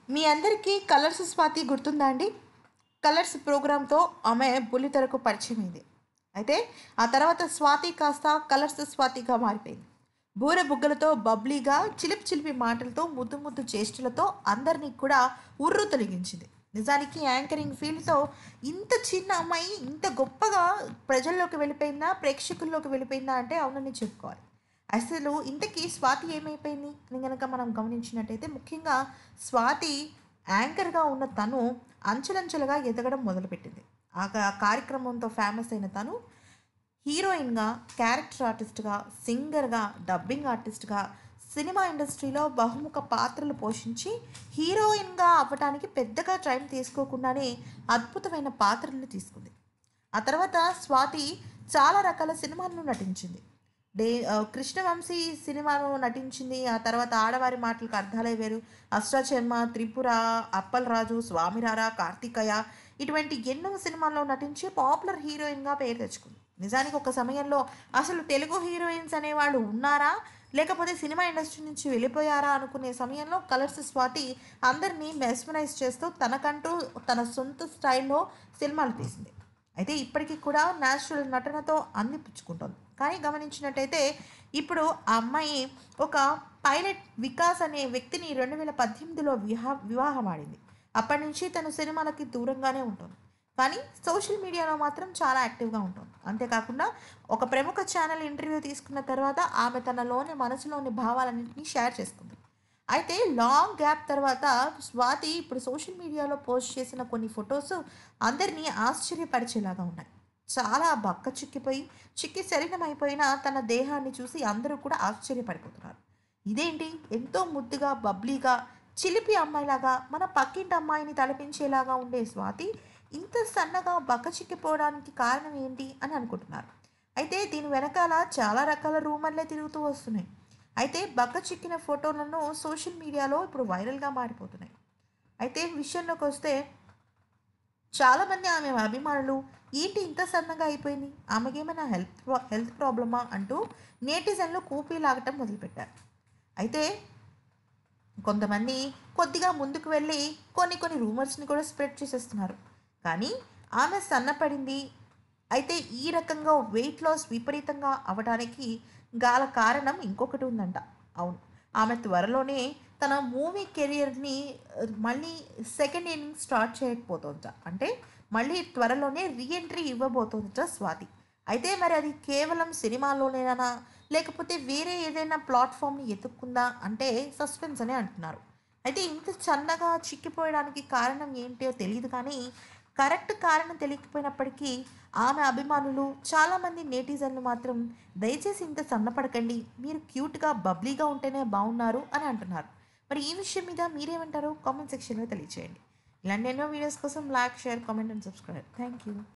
మీ అందరికీ కలర్స్ స్వాతి గుర్తుందా అండి కలర్స్ ప్రోగ్రాంతో ఆమె బుల్లితెరకు పరిచయం అయింది అయితే ఆ తర్వాత స్వాతి కాస్త కలర్స్ స్వాతిగా మారిపోయింది బూర బుగ్గలతో బబ్లీగా చిలిపి చిలిపి మాటలతో ముద్దు ముద్దు చేష్టలతో అందరినీ కూడా ఉర్రు తొలగించింది నిజానికి యాంకరింగ్ ఫీల్డ్తో ఇంత చిన్న అమ్మాయి ఇంత గొప్పగా ప్రజల్లోకి వెళ్ళిపోయిందా ప్రేక్షకుల్లోకి వెళ్ళిపోయిందా అంటే అవునని చెప్పుకోవాలి అసలు ఇంతకీ స్వాతి ఏమైపోయింది అని కనుక మనం గమనించినట్టయితే ముఖ్యంగా స్వాతి యాంకర్గా ఉన్న తను అంచెలంచెలుగా ఎదగడం మొదలుపెట్టింది ఆ కా- కార్యక్రమంతో ఫేమస్ అయిన తను హీరోయిన్గా క్యారెక్టర్ ఆర్టిస్ట్గా సింగర్గా డబ్బింగ్ ఆర్టిస్ట్గా సినిమా ఇండస్ట్రీలో బహుముఖ పాత్రలు పోషించి హీరోయిన్గా అవ్వటానికి పెద్దగా టైం తీసుకోకుండానే అద్భుతమైన పాత్రలను తీసుకుంది ఆ తర్వాత స్వాతి చాలా రకాల సినిమాల్లో నటించింది డే ఆ, కృష్ణవంశీ సినిమాలో నటించింది ఆ తర్వాత ఆడవారి మాటలకు అర్థాలే వేరు అష్టాచర్మ త్రిపుర అప్పలరాజు స్వామిరారా కార్తికయ ఇటువంటి ఎన్నో సినిమాల్లో నటించి పాపులర్ హీరోయిన్గా పేరు తెచ్చుకుంది నిజానికి ఒక సమయంలో అసలు తెలుగు హీరోయిన్స్ అనేవాళ్ళు ఉన్నారా లేకపోతే సినిమా ఇండస్ట్రీ నుంచి వెళ్ళిపోయారా అనుకునే సమయంలో కలర్స్ స్వాతి అందరినీ మెస్మరైజ్ చేస్తూ తనకంటూ తన సొంత స్టైల్లో సినిమాలు తీసింది అయితే ఇప్పటికీ కూడా న్యాచురల్ నటనతో అందిపుచ్చుకుంటుంది కానీ గమనించినట్టయితే ఇప్పుడు ఆ అమ్మాయి ఒక పైలట్ వికాస్ అనే వ్యక్తిని రెండు వేల పద్దెనిమిదిలో వివాహ వివాహం ఆడింది అప్పటి నుంచి తను సినిమాలకి దూరంగానే ఉంటుంది కానీ సోషల్ మీడియాలో మాత్రం చాలా యాక్టివ్గా ఉంటుంది అంతేకాకుండా ఒక ప్రముఖ ఛానల్ ఇంటర్వ్యూ తీసుకున్న తర్వాత ఆమె తనలోని మనసులోని భావాలన్నింటినీ షేర్ చేసుకుంది అయితే లాంగ్ గ్యాప్ తర్వాత స్వాతి ఇప్పుడు సోషల్ మీడియాలో పోస్ట్ చేసిన కొన్ని ఫొటోస్ అందరినీ ఆశ్చర్యపరిచేలాగా ఉన్నాయి చాలా బక్క చిక్కిపోయి చిక్కి శరీరమైపోయిన తన దేహాన్ని చూసి అందరూ కూడా ఆశ్చర్యపడిపోతున్నారు ఇదేంటి ఎంతో ముద్దుగా బబ్లీగా చిలిపి అమ్మాయిలాగా మన పక్కింటి అమ్మాయిని తలపించేలాగా ఉండే స్వాతి ఇంత సన్నగా బక్క చిక్కిపోవడానికి కారణం ఏంటి అని అనుకుంటున్నారు అయితే దీని వెనకాల చాలా రకాల రూమర్లే తిరుగుతూ వస్తున్నాయి అయితే బక్క చిక్కిన ఫోటోలను సోషల్ మీడియాలో ఇప్పుడు వైరల్గా మారిపోతున్నాయి అయితే విషయంలోకి వస్తే చాలామంది ఆమె అభిమానులు ఏంటి ఇంత సన్నగా అయిపోయింది ఆమెకేమైనా హెల్త్ ప్రా- హెల్త్ ప్రాబ్లమా అంటూ నేటిజన్లు కూపీ లాగటం మొదలుపెట్టారు అయితే కొంతమంది కొద్దిగా ముందుకు వెళ్ళి కొన్ని కొన్ని రూమర్స్ని కూడా స్ప్రెడ్ చేసేస్తున్నారు కానీ ఆమె సన్నపడింది అయితే ఈ రకంగా వెయిట్ లాస్ విపరీతంగా అవడానికి గల కారణం ఇంకొకటి ఉందంట అవును ఆమె త్వరలోనే తన మూవీ కెరియర్ని ఆ, మళ్ళీ సెకండ్ ఇన్నింగ్ స్టార్ట్ చేయకపోతుందట అంటే మళ్ళీ త్వరలోనే రీఎంట్రీ ఇవ్వబోతుందట స్వాతి అయితే మరి అది కేవలం సినిమాలోనేనా లేకపోతే వేరే ఏదైనా ప్లాట్ఫామ్ని ఎత్తుక్కుందా అంటే సస్పెన్స్ అనే అంటున్నారు అయితే ఇంత సన్నగా చిక్కిపోయడానికి కారణం ఏంటో తెలియదు కానీ కరెక్ట్ కారణం తెలియకపోయినప్పటికీ ఆమె అభిమానులు చాలామంది నేటిజన్లు మాత్రం దయచేసి ఇంత సన్నపడకండి మీరు క్యూట్గా బబ్లీగా ఉంటేనే బాగున్నారు అని అంటున్నారు మరి ఈ విషయం మీద మీరేమంటారో కామెంట్ సెక్షన్లో తెలియచేయండి ఇలాంటి ఎన్నో వీడియోస్ కోసం like share comment and subscribe thank you